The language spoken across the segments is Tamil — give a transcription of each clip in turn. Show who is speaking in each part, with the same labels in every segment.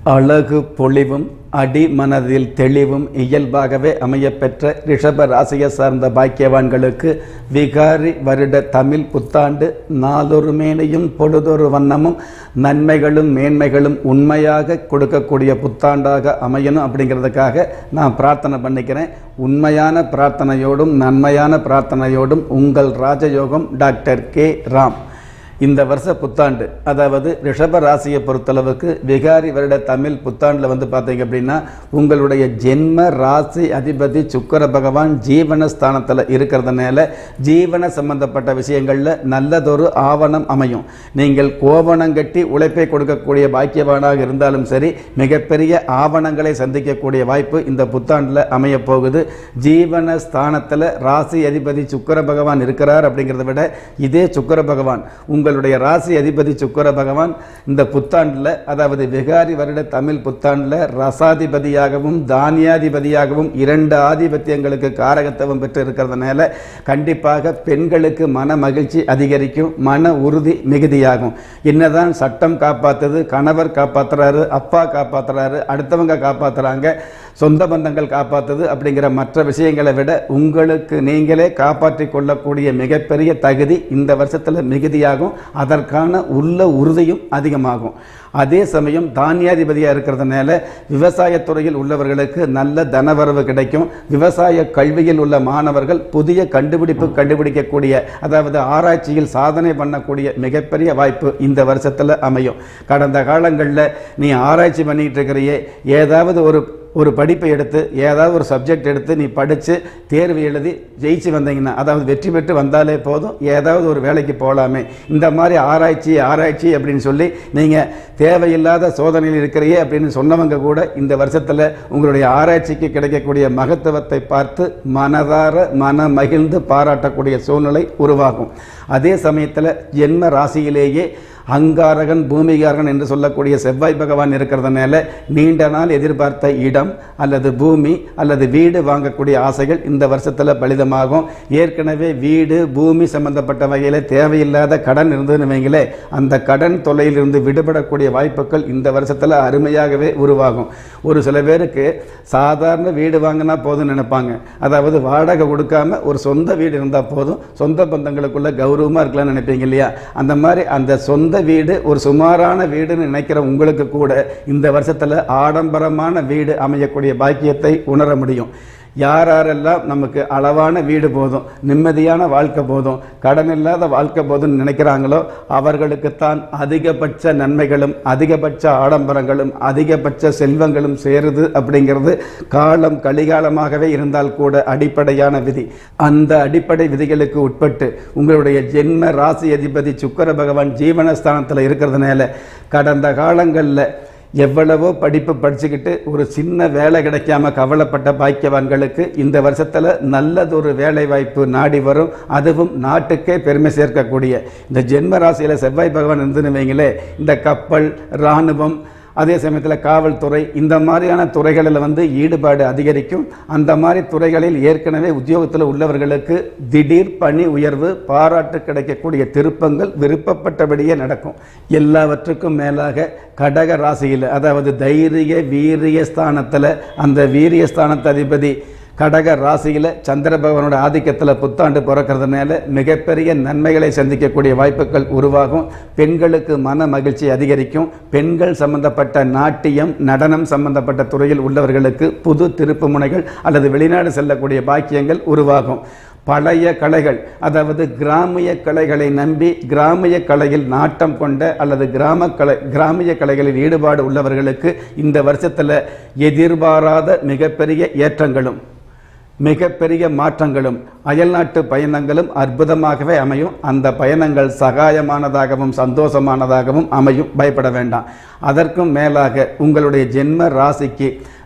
Speaker 1: அழகு பொலிவும் அடிமனதில் தெளிவும் இயல்பாகவே அமையப்பெற்ற ரிஷப ராசியை சார்ந்த பாக்கியவான்களுக்கு விகாரி வருட தமிழ் புத்தாண்டு நாளொரு மேனையும் பொழுதொரு வண்ணமும் நன்மைகளும் மேன்மைகளும் உண்மையாக கொடுக்கக்கூடிய புத்தாண்டாக அமையணும் அப்படிங்கிறதுக்காக நான் பிரார்த்தனை பண்ணிக்கிறேன் உண்மையான பிரார்த்தனையோடும் நன்மையான பிரார்த்தனையோடும் உங்கள் ராஜயோகம் டாக்டர் கே ராம் இந்த வருஷ புத்தாண்டு அதாவது ரிஷப ராசியை பொறுத்தளவுக்கு விகாரி வருட தமிழ் புத்தாண்டில் வந்து பார்த்தீங்க அப்படின்னா உங்களுடைய ஜென்ம ராசி அதிபதி சுக்கர பகவான் ஜீவன ஸ்தானத்தில் இருக்கிறதுனால ஜீவன சம்பந்தப்பட்ட விஷயங்களில் நல்லதொரு ஆவணம் அமையும் நீங்கள் கோவணம் கட்டி உழைப்பை கொடுக்கக்கூடிய பாக்கியவானாக இருந்தாலும் சரி மிகப்பெரிய ஆவணங்களை சந்திக்கக்கூடிய வாய்ப்பு இந்த புத்தாண்டில் அமையப் போகுது ஜீவன ஸ்தானத்தில் ராசி அதிபதி சுக்கர பகவான் இருக்கிறார் அப்படிங்கிறத விட இதே சுக்கர பகவான் உங்களுடைய ராசி அதிபதி சுக்கர பகவான் இந்த புத்தாண்டில் அதாவது விகாரி வருட தமிழ் புத்தாண்டில் ரசாதிபதியாகவும் தானியாதிபதியாகவும் இரண்டு ஆதிபத்தியங்களுக்கு காரகத்துவம் பெற்று இருக்கிறதுனால கண்டிப்பாக பெண்களுக்கு மன மகிழ்ச்சி அதிகரிக்கும் மன உறுதி மிகுதியாகும் என்னதான் சட்டம் காப்பாத்துது கணவர் காப்பாத்துறாரு அப்பா காப்பாத்துறாரு அடுத்தவங்க காப்பாத்துறாங்க சொந்த பந்தங்கள் காப்பாத்துது அப்படிங்கிற மற்ற விஷயங்களை விட உங்களுக்கு நீங்களே காப்பாற்றி கொள்ளக்கூடிய மிகப்பெரிய தகுதி இந்த வருஷத்தில் மிகுதியாகும் அதற்கான உள்ள உறுதியும் அதிகமாகும் அதே சமயம் தானியாதிபதியாக இருக்கிறதுனால விவசாயத்துறையில் உள்ளவர்களுக்கு நல்ல தனவரவு கிடைக்கும் விவசாய கல்வியில் உள்ள மாணவர்கள் புதிய கண்டுபிடிப்பு கண்டுபிடிக்கக்கூடிய அதாவது ஆராய்ச்சியில் சாதனை பண்ணக்கூடிய மிகப்பெரிய வாய்ப்பு இந்த வருஷத்தில் அமையும் கடந்த காலங்களில் நீ ஆராய்ச்சி பண்ணிட்டு இருக்கிறியே ஏதாவது ஒரு ஒரு படிப்பை எடுத்து ஏதாவது ஒரு சப்ஜெக்ட் எடுத்து நீ படித்து தேர்வு எழுதி ஜெயிச்சு வந்தீங்கன்னா அதாவது வெற்றி பெற்று வந்தாலே போதும் ஏதாவது ஒரு வேலைக்கு போகலாமே இந்த மாதிரி ஆராய்ச்சி ஆராய்ச்சி அப்படின்னு சொல்லி நீங்கள் தேவையில்லாத சோதனையில் இருக்கிறியே அப்படின்னு சொன்னவங்க கூட இந்த வருஷத்தில் உங்களுடைய ஆராய்ச்சிக்கு கிடைக்கக்கூடிய மகத்துவத்தை பார்த்து மனதார மன மகிழ்ந்து பாராட்டக்கூடிய சூழ்நிலை உருவாகும் அதே சமயத்தில் ஜென்ம ராசியிலேயே அங்காரகன் பூமிகாரகன் என்று சொல்லக்கூடிய செவ்வாய் பகவான் இருக்கிறதுனால நீண்ட நாள் எதிர்பார்த்த இடம் அல்லது பூமி அல்லது வீடு வாங்கக்கூடிய ஆசைகள் இந்த வருஷத்தில் பலிதமாகும் ஏற்கனவே வீடு பூமி சம்பந்தப்பட்ட வகையில் தேவையில்லாத கடன் இருந்ததுன்னு வைங்களே அந்த கடன் தொல்லையிலிருந்து விடுபடக்கூடிய வாய்ப்புகள் இந்த வருஷத்தில் அருமையாகவே உருவாகும் ஒரு சில பேருக்கு சாதாரண வீடு வாங்கினா போதும்னு நினைப்பாங்க அதாவது வாடகை கொடுக்காம ஒரு சொந்த வீடு இருந்தால் போதும் சொந்த பந்தங்களுக்குள்ள கௌரவமாக இருக்கலாம்னு நினைப்பீங்க இல்லையா அந்த மாதிரி அந்த சொந்த வீடு ஒரு சுமாரான வீடுன்னு நினைக்கிற உங்களுக்கு கூட இந்த வருஷத்தில் ஆடம்பரமான வீடு அமையக்கூடிய பாக்கியத்தை உணர முடியும் யார் யாரெல்லாம் நமக்கு அளவான வீடு போதும் நிம்மதியான வாழ்க்கை போதும் கடன் இல்லாத வாழ்க்கை போதும்னு நினைக்கிறாங்களோ அவர்களுக்குத்தான் அதிகபட்ச நன்மைகளும் அதிகபட்ச ஆடம்பரங்களும் அதிகபட்ச செல்வங்களும் சேருது அப்படிங்கிறது காலம் கலிகாலமாகவே இருந்தால் கூட அடிப்படையான விதி அந்த அடிப்படை விதிகளுக்கு உட்பட்டு உங்களுடைய ஜென்ம ராசி அதிபதி சுக்கர பகவான் ஜீவனஸ்தானத்தில் இருக்கிறதுனால கடந்த காலங்களில் எவ்வளவோ படிப்பு படிச்சுக்கிட்டு ஒரு சின்ன வேலை கிடைக்காம கவலைப்பட்ட பாக்கியவான்களுக்கு இந்த வருஷத்தில் நல்லதொரு வேலை வாய்ப்பு நாடி வரும் அதுவும் நாட்டுக்கே பெருமை சேர்க்கக்கூடிய இந்த ஜென்ம ராசியில் செவ்வாய் பகவான் இருந்துன்னு வைங்களே இந்த கப்பல் இராணுவம் அதே சமயத்தில் காவல்துறை இந்த மாதிரியான துறைகளில் வந்து ஈடுபாடு அதிகரிக்கும் அந்த மாதிரி துறைகளில் ஏற்கனவே உத்தியோகத்தில் உள்ளவர்களுக்கு திடீர் பணி உயர்வு பாராட்டு கிடைக்கக்கூடிய திருப்பங்கள் விருப்பப்பட்டபடியே நடக்கும் எல்லாவற்றுக்கும் மேலாக கடக ராசியில் அதாவது தைரிய வீரிய ஸ்தானத்தில் அந்த வீரிய ஸ்தானத்து அதிபதி கடக ராசியில் சந்திர பகவானோட ஆதிக்கத்தில் புத்தாண்டு பிறக்கிறதுனால மிகப்பெரிய நன்மைகளை சந்திக்கக்கூடிய வாய்ப்புகள் உருவாகும் பெண்களுக்கு மன மகிழ்ச்சி அதிகரிக்கும் பெண்கள் சம்பந்தப்பட்ட நாட்டியம் நடனம் சம்பந்தப்பட்ட துறையில் உள்ளவர்களுக்கு புது திருப்பு முனைகள் அல்லது வெளிநாடு செல்லக்கூடிய பாக்கியங்கள் உருவாகும் பழைய கலைகள் அதாவது கிராமிய கலைகளை நம்பி கிராமிய கலையில் நாட்டம் கொண்ட அல்லது கிராம கலை கிராமிய கலைகளில் ஈடுபாடு உள்ளவர்களுக்கு இந்த வருஷத்தில் எதிர்பாராத மிகப்பெரிய ஏற்றங்களும் மிகப்பெரிய மாற்றங்களும் அயல்நாட்டு பயணங்களும் அற்புதமாகவே அமையும் அந்த பயணங்கள் சகாயமானதாகவும் சந்தோஷமானதாகவும் அமையும் பயப்பட வேண்டாம் அதற்கும் மேலாக உங்களுடைய ஜென்ம ராசிக்கு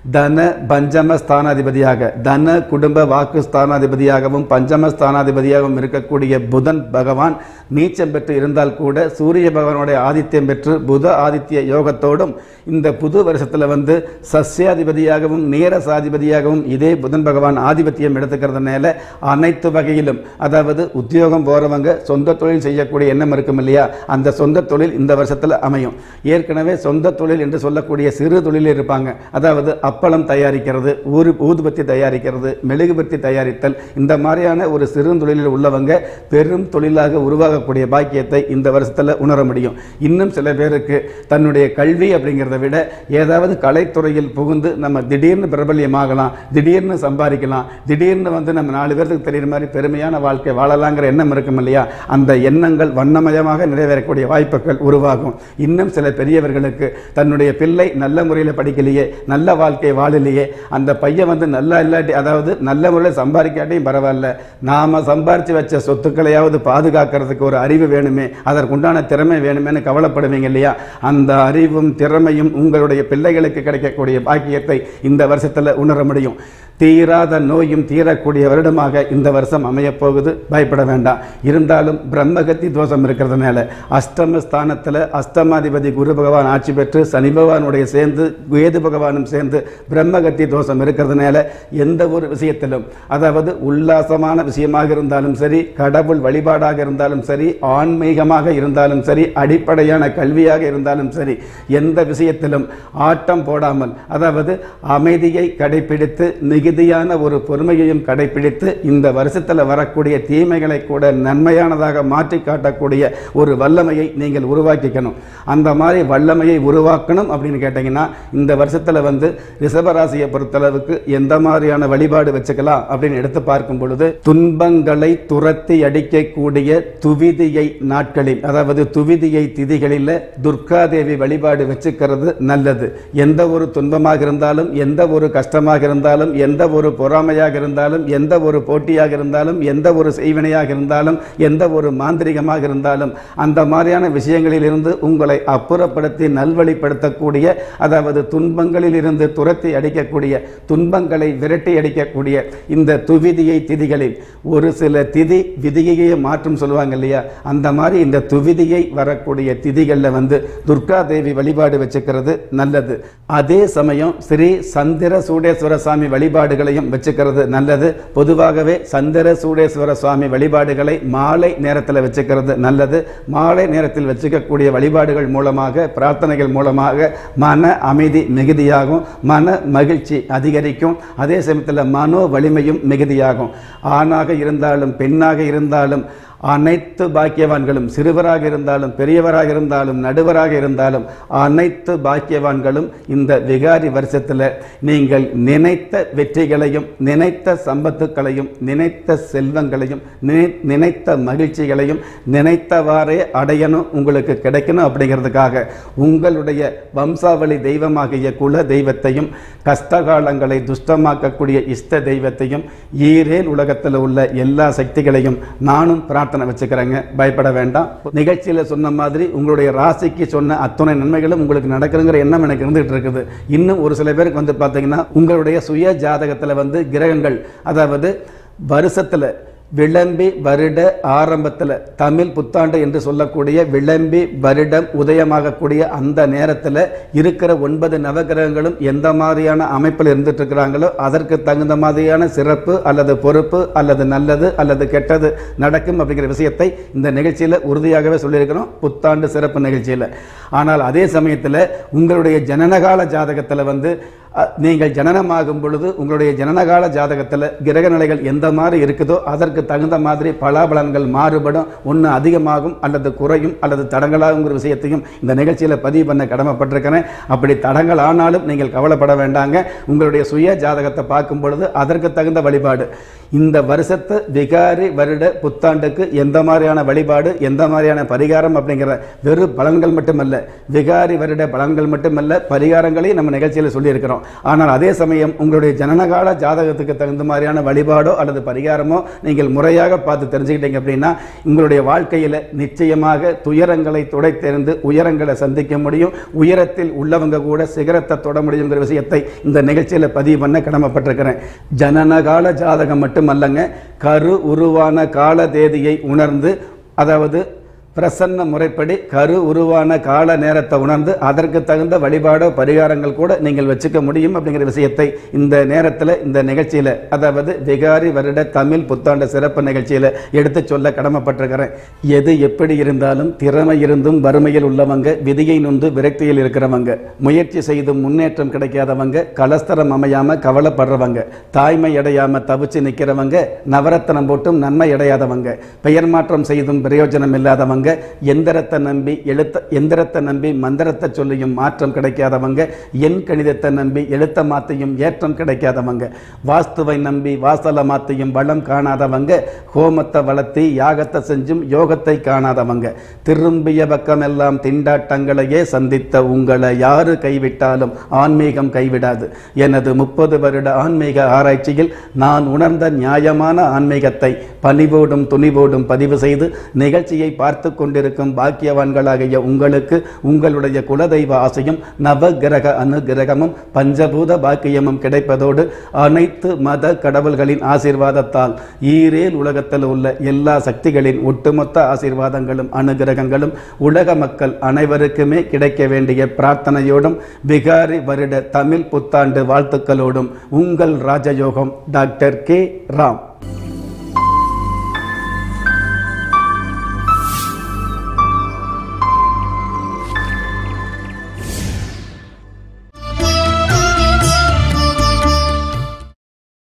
Speaker 1: தன பஞ்சம ஸ்தானாதிபதியாக தன குடும்ப வாக்கு ஸ்தானாதிபதியாகவும் பஞ்சம ஸ்தானாதிபதியாகவும் இருக்கக்கூடிய புதன் பகவான் நீச்சம் பெற்று இருந்தால் கூட சூரிய பகவானுடைய ஆதித்யம் பெற்று புத ஆதித்ய யோகத்தோடும் இந்த புது வருஷத்தில் வந்து சஸ்யாதிபதியாகவும் நீரசாதிபதியாகவும் இதே புதன் பகவான் ஆதிபத்தியம் எடுத்துக்கிறதுனால அனைத்து வகையிலும் அதாவது உத்தியோகம் போகிறவங்க சொந்த தொழில் செய்யக்கூடிய எண்ணம் இருக்கும் இல்லையா அந்த சொந்த தொழில் இந்த வருஷத்தில் அமையும் ஏற்கனவே சொந்த தொழில் என்று சொல்லக்கூடிய சிறு தொழிலில் இருப்பாங்க அதாவது அப்பளம் தயாரிக்கிறது ஊரு ஊதுபத்தி தயாரிக்கிறது மெழுகுபத்தி தயாரித்தல் இந்த மாதிரியான ஒரு சிறு தொழிலில் உள்ளவங்க பெரும் தொழிலாக உருவாகக்கூடிய பாக்கியத்தை இந்த வருஷத்தில் உணர முடியும் இன்னும் சில பேருக்கு தன்னுடைய கல்வி அப்படிங்கிறத விட ஏதாவது கலைத்துறையில் புகுந்து நம்ம திடீர்னு பிரபல்யமாகலாம் திடீர்னு சம்பாதிக்கலாம் திடீர்னு வந்து நம்ம நாலு பேருக்கு தெரியுற மாதிரி பெருமையான வாழ்க்கை வாழலாங்கிற எண்ணம் இருக்கும் இல்லையா அந்த எண்ணங்கள் வண்ணமயமாக நிறைவேறக்கூடிய வாய்ப்புகள் உருவாகும் இன்னும் சில பெரியவர்களுக்கு தன்னுடைய பிள்ளை நல்ல முறையில் படிக்கலையே நல்ல வாழ்க்கை வாழலையே அந்த பையன் வந்து நல்லா இல்லாட்டி அதாவது நல்ல முறையில் சம்பாதிக்காட்டியும் பரவாயில்ல நாம சம்பாரிச்சு வச்ச சொத்துக்களையாவது பாதுகாக்கிறதுக்கு ஒரு அறிவு வேணுமே அதற்குண்டான திறமை வேணுமேனு கவலைப்படுவீங்க இல்லையா அந்த அறிவும் திறமையும் உங்களுடைய பிள்ளைகளுக்கு கிடைக்கக்கூடிய பாக்கியத்தை இந்த வருஷத்துல உணர முடியும் தீராத நோயும் தீரக்கூடிய வருடமாக இந்த வருஷம் அமையப் போகுது பயப்பட வேண்டாம் இருந்தாலும் பிரம்மகத்தி தோஷம் இருக்கிறதுனால அஷ்டம ஸ்தானத்தில் அஷ்டமாதிபதி குரு பகவான் ஆட்சி பெற்று சனி பகவானுடைய சேர்ந்து கேது பகவானும் சேர்ந்து பிரம்மகத்தி தோஷம் இருக்கிறதுனால எந்த ஒரு விஷயத்திலும் அதாவது உல்லாசமான விஷயமாக இருந்தாலும் சரி கடவுள் வழிபாடாக இருந்தாலும் சரி ஆன்மீகமாக இருந்தாலும் சரி அடிப்படையான கல்வியாக இருந்தாலும் சரி எந்த விஷயத்திலும் ஆட்டம் போடாமல் அதாவது அமைதியை கடைபிடித்து மிகுதியான ஒரு பொறுமையையும் கடைபிடித்து இந்த வருஷத்தில் வரக்கூடிய தீமைகளை கூட நன்மையானதாக மாற்றி காட்டக்கூடிய ஒரு வல்லமையை நீங்கள் உருவாக்கிக்கணும் அந்த மாதிரி வல்லமையை உருவாக்கணும் அப்படின்னு கேட்டிங்கன்னா இந்த வருஷத்தில் வந்து ரிஷபராசியை பொறுத்தளவுக்கு எந்த மாதிரியான வழிபாடு வச்சுக்கலாம் அப்படின்னு எடுத்து பார்க்கும் பொழுது துன்பங்களை துரத்தி அடிக்கக்கூடிய துவிதியை நாட்களில் அதாவது துவிதியை திதிகளில் துர்காதேவி வழிபாடு வச்சுக்கிறது நல்லது எந்த ஒரு துன்பமாக இருந்தாலும் எந்த ஒரு கஷ்டமாக இருந்தாலும் எந்த ஒரு பொறாமையாக இருந்தாலும் எந்த ஒரு போட்டியாக இருந்தாலும் எந்த ஒரு செய்வினையாக இருந்தாலும் எந்த ஒரு மாந்திரிகமாக இருந்தாலும் அந்த மாதிரியான விஷயங்களில் இருந்து உங்களை அப்புறப்படுத்தி நல்வழிப்படுத்தக்கூடிய அதாவது துன்பங்களில் இருந்து துரத்தி அடிக்கக்கூடிய துன்பங்களை விரட்டி அடிக்கக்கூடிய இந்த துவிதியை திதிகளில் ஒரு சில திதி விதியையே மாற்றும் சொல்லுவாங்க இல்லையா அந்த மாதிரி இந்த துவிதியை வரக்கூடிய திதிகளில் வந்து துர்கா தேவி வழிபாடு வச்சுக்கிறது நல்லது அதே சமயம் ஸ்ரீ சந்திர சூடேஸ்வர சாமி வழிபாடுகளையும் வச்சுக்கிறது நல்லது பொதுவாகவே சந்திர சூடேஸ்வர சுவாமி வழிபாடுகளை மாலை நேரத்தில் வச்சுக்கிறது நல்லது மாலை நேரத்தில் வச்சுக்கக்கூடிய வழிபாடுகள் மூலமாக பிரார்த்தனைகள் மூலமாக மன அமைதி மிகுதியாகும் மன மகிழ்ச்சி அதிகரிக்கும் அதே சமயத்தில் மனோ வலிமையும் மிகுதியாகும் ஆணாக இருந்தாலும் பெண்ணாக இருந்தாலும் அனைத்து பாக்கியவான்களும் சிறுவராக இருந்தாலும் பெரியவராக இருந்தாலும் நடுவராக இருந்தாலும் அனைத்து பாக்கியவான்களும் இந்த விகாரி வருஷத்தில் நீங்கள் நினைத்த வெற்றிகளையும் நினைத்த சம்பத்துக்களையும் நினைத்த செல்வங்களையும் நினை- நினைத்த மகிழ்ச்சிகளையும் நினைத்தவாறே அடையணும் உங்களுக்கு கிடைக்கணும் அப்படிங்கிறதுக்காக உங்களுடைய வம்சாவளி தெய்வமாகிய குல தெய்வத்தையும் கஷ்டகாலங்களை துஷ்டமாக்கக்கூடிய இஷ்ட தெய்வத்தையும் ஈரேல் உலகத்தில் உள்ள எல்லா சக்திகளையும் நானும் பிரார்த்தனை வச்சுக்கிறேங்க பயப்பட வேண்டாம் நிகழ்ச்சியில சொன்ன மாதிரி உங்களுடைய ராசிக்கு சொன்ன அத்தனை நன்மைகளும் உங்களுக்கு நடக்குதுங்கிற எண்ணம் எனக்கு இருந்துகிட்டு இருக்குது இன்னும் ஒரு சில பேருக்கு வந்து பார்த்தீங்கன்னா உங்களுடைய சுய ஜாதகத்தில் வந்து கிரகங்கள் அதாவது வருஷத்தில் விளம்பி வருட ஆரம்பத்தில் தமிழ் புத்தாண்டு என்று சொல்லக்கூடிய விளம்பி வருடம் உதயமாகக்கூடிய அந்த நேரத்தில் இருக்கிற ஒன்பது நவகிரகங்களும் எந்த மாதிரியான அமைப்பில் இருந்துட்டு இருக்கிறாங்களோ அதற்கு தகுந்த மாதிரியான சிறப்பு அல்லது பொறுப்பு அல்லது நல்லது அல்லது கெட்டது நடக்கும் அப்படிங்கிற விஷயத்தை இந்த நிகழ்ச்சியில் உறுதியாகவே சொல்லியிருக்கிறோம் புத்தாண்டு சிறப்பு நிகழ்ச்சியில் ஆனால் அதே சமயத்தில் உங்களுடைய ஜனனகால ஜாதகத்தில் வந்து அ, நீங்கள் ஜனனமாகும் பொழுது உங்களுடைய ஜனனகால ஜாதகத்தில் கிரக நிலைகள் எந்த மாதிரி இருக்குதோ அதற்கு தகுந்த மாதிரி பலாபலன்கள் மாறுபடும் ஒன்று அதிகமாகும் அல்லது குறையும் அல்லது தடங்களாகுங்கிற விஷயத்தையும் இந்த நிகழ்ச்சியில் பதிவு பண்ண கடமைப்பட்டிருக்கிறேன் அப்படி தடங்கள் ஆனாலும் நீங்கள் கவலைப்பட வேண்டாங்க உங்களுடைய சுய ஜாதகத்தை பார்க்கும் பொழுது அதற்கு தகுந்த வழிபாடு இந்த வருஷத்து விகாரி வருட புத்தாண்டுக்கு எந்த மாதிரியான வழிபாடு எந்த மாதிரியான பரிகாரம் அப்படிங்கிற வெறும் பலன்கள் மட்டுமல்ல விகாரி வருட பலன்கள் மட்டுமல்ல பரிகாரங்களையும் நம்ம நிகழ்ச்சியில் சொல்லியிருக்கிறோம் ஆனால் அதே சமயம் உங்களுடைய ஜனனகால ஜாதகத்துக்கு தகுந்த மாதிரியான வழிபாடோ அல்லது பரிகாரமோ நீங்கள் முறையாக பார்த்து தெரிஞ்சுக்கிட்டீங்க அப்படின்னா உங்களுடைய வாழ்க்கையில் நிச்சயமாக துயரங்களை துடைத்தெறிந்து உயரங்களை சந்திக்க முடியும் உயரத்தில் உள்ளவங்க கூட சிகரத்தை தொட முடியுங்கிற விஷயத்தை இந்த நிகழ்ச்சியில் பதிவு பண்ண கடமைப்பட்டிருக்கிறேன் ஜனனகால ஜாதகம் மட்டுமல்லங்க கரு உருவான கால தேதியை உணர்ந்து அதாவது பிரசன்ன முறைப்படி கரு உருவான கால நேரத்தை உணர்ந்து அதற்கு தகுந்த வழிபாடோ பரிகாரங்கள் கூட நீங்கள் வச்சுக்க முடியும் அப்படிங்கிற விஷயத்தை இந்த நேரத்தில் இந்த நிகழ்ச்சியில் அதாவது விகாரி வருட தமிழ் புத்தாண்டு சிறப்பு நிகழ்ச்சியில் எடுத்து சொல்ல கடமைப்பட்டிருக்கிறேன் எது எப்படி இருந்தாலும் திறமை இருந்தும் வறுமையில் உள்ளவங்க விதியை நொந்து விரக்தியில் இருக்கிறவங்க முயற்சி செய்தும் முன்னேற்றம் கிடைக்காதவங்க கலஸ்தரம் அமையாம கவலைப்படுறவங்க தாய்மை அடையாம தவிச்சு நிற்கிறவங்க நவரத்தனம் போட்டும் நன்மை அடையாதவங்க பெயர் மாற்றம் செய்தும் பிரயோஜனம் இல்லாதவங்க எந்திரத்தை நம்பி எழுத்த எந்திரத்தை நம்பி மந்திரத்தை சொல்லியும் மாற்றம் கிடைக்காதவங்க எண் கணிதத்தை நம்பி எழுத்த மாத்தையும் ஏற்றம் கிடைக்காதவங்க வாஸ்துவை நம்பி வாசல மாத்தையும் வளம் காணாதவங்க ஹோமத்தை வளர்த்தி யாகத்தை செஞ்சும் யோகத்தை காணாதவங்க திரும்பிய பக்கமெல்லாம் திண்டாட்டங்களையே சந்தித்த உங்களை யாரு கைவிட்டாலும் ஆன்மீகம் கைவிடாது எனது முப்பது வருட ஆன்மீக ஆராய்ச்சியில் நான் உணர்ந்த நியாயமான ஆன்மீகத்தை பணிவோடும் துணிவோடும் பதிவு செய்து நிகழ்ச்சியை பார்த்து கொண்டிருக்கும் பாக்கியவான்களாகிய உங்களுக்கு உங்களுடைய குலதெய்வ ஆசையும் நவ கிரக அனுகிரகமும் பஞ்சபூத பாக்கியமும் கிடைப்பதோடு அனைத்து மத கடவுள்களின் ஆசீர்வாதத்தால் ஈரேல் உலகத்தில் உள்ள எல்லா சக்திகளின் ஒட்டுமொத்த ஆசீர்வாதங்களும் அனுகிரகங்களும் உலக மக்கள் அனைவருக்குமே கிடைக்க வேண்டிய பிரார்த்தனையோடும் விகாரி வருட தமிழ் புத்தாண்டு வாழ்த்துக்களோடும் உங்கள் ராஜயோகம் டாக்டர் கே ராம்